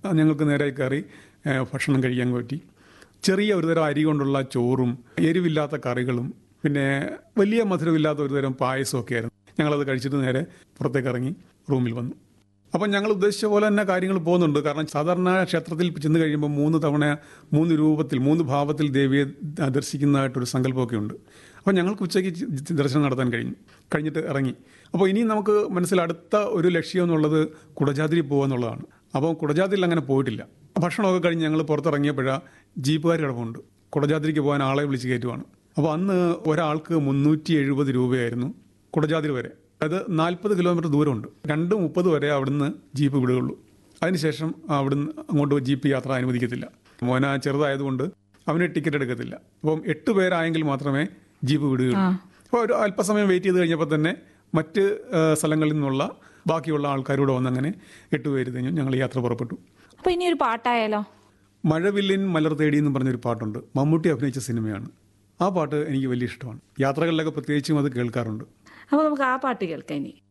ഞങ്ങൾക്ക് നേരെ കയറി ഏഹ്, ഭക്ഷണം കഴിക്കാൻ പറ്റി ചെറിയ ഒരുതരം അരി കൊണ്ടുള്ള ചോറും എരിവില്ലാത്ത കറികളും പിന്നെ വലിയ മധുരമില്ലാത്ത ഒരുതരം പായസവും ഒക്കെ ആയിരുന്നു ഞങ്ങളത് കഴിച്ചിട്ട് നേരെ പുറത്തേക്ക് ഇറങ്ങി റൂമിൽ വന്നു അപ്പം ഞങ്ങൾ ഉദ്ദേശിച്ച പോലെ തന്നെ കാര്യങ്ങൾ പോകുന്നുണ്ട് കാരണം സാധാരണ ക്ഷേത്രത്തിൽ ചെന്ന് കഴിയുമ്പോൾ മൂന്ന് തവണ മൂന്ന് രൂപത്തിൽ മൂന്ന് ഭാവത്തിൽ ദേവിയെ ദർശിക്കുന്നതായിട്ടൊരു സങ്കല്പമൊക്കെ ഉണ്ട് അപ്പം ഞങ്ങൾക്ക് ഉച്ചയ്ക്ക് ചി- ദർശനം നടത്താൻ കഴിഞ്ഞു കഴിഞ്ഞിട്ട് ഇറങ്ങി അപ്പോൾ ഇനി നമുക്ക് മനസ്സിൽ അടുത്ത ഒരു ലക്ഷ്യം എന്നുള്ളത് കുടജാതിരി പോകുക എന്നുള്ളതാണ് അപ്പോൾ കുടജാതിരിയിൽ അങ്ങനെ പോയിട്ടില്ല ഭക്ഷണമൊക്കെ കഴിഞ്ഞ് ഞങ്ങൾ പുറത്തിറങ്ങിയപ്പോഴാണ് ജീപ്പുകാർ കിടപ്പുണ്ട് കുടജാതിരിക്ക് പോകാൻ ആളെ വിളിച്ച് കയറ്റുവാണ് അപ്പോൾ അന്ന് ഒരാൾക്ക് മുന്നൂറ്റി എഴുപത് രൂപയായിരുന്നു കുടജാതിരി വരെ അത് നാൽപ്പത് കിലോമീറ്റർ ദൂരമുണ്ട് രണ്ട് മുപ്പത് വരെ അവിടുന്ന് ജീപ്പ് വിടുകയുള്ളൂ അതിനുശേഷം അവിടുന്ന് അങ്ങോട്ട് ജീപ്പ് യാത്ര അനുവദിക്കത്തില്ല മോന ചെറുതായതുകൊണ്ട് അവന് ടിക്കറ്റ് എടുക്കത്തില്ല അപ്പം എട്ട് പേരായെങ്കിൽ മാത്രമേ ജീപ്പ് വിടുകയുള്ളൂ അപ്പോൾ ഒരു അല്പസമയം വെയിറ്റ് ചെയ്ത് കഴിഞ്ഞപ്പോൾ തന്നെ മറ്റ് ആ, സ്ഥലങ്ങളിൽ നിന്നുള്ള ബാക്കിയുള്ള ആൾക്കാരോട് വന്നങ്ങനെ എട്ട് പേര് കഴിഞ്ഞു ഞങ്ങൾ യാത്ര പുറപ്പെട്ടു അപ്പൊ ഇനി ഒരു പാട്ടായാലോ മഴവില്ലിൻ മലർ തേടി എന്ന് പറഞ്ഞൊരു പാട്ടുണ്ട് മമ്മൂട്ടി അഭിനയിച്ച സിനിമയാണ് ആ പാട്ട് എനിക്ക് വലിയ ഇഷ്ടമാണ് യാത്രകളിലൊക്കെ പ്രത്യേകിച്ചും അത് കേൾക്കാറുണ്ട് അപ്പൊ നമുക്ക് ആ പാട്ട് കേൾക്കാം ഇനി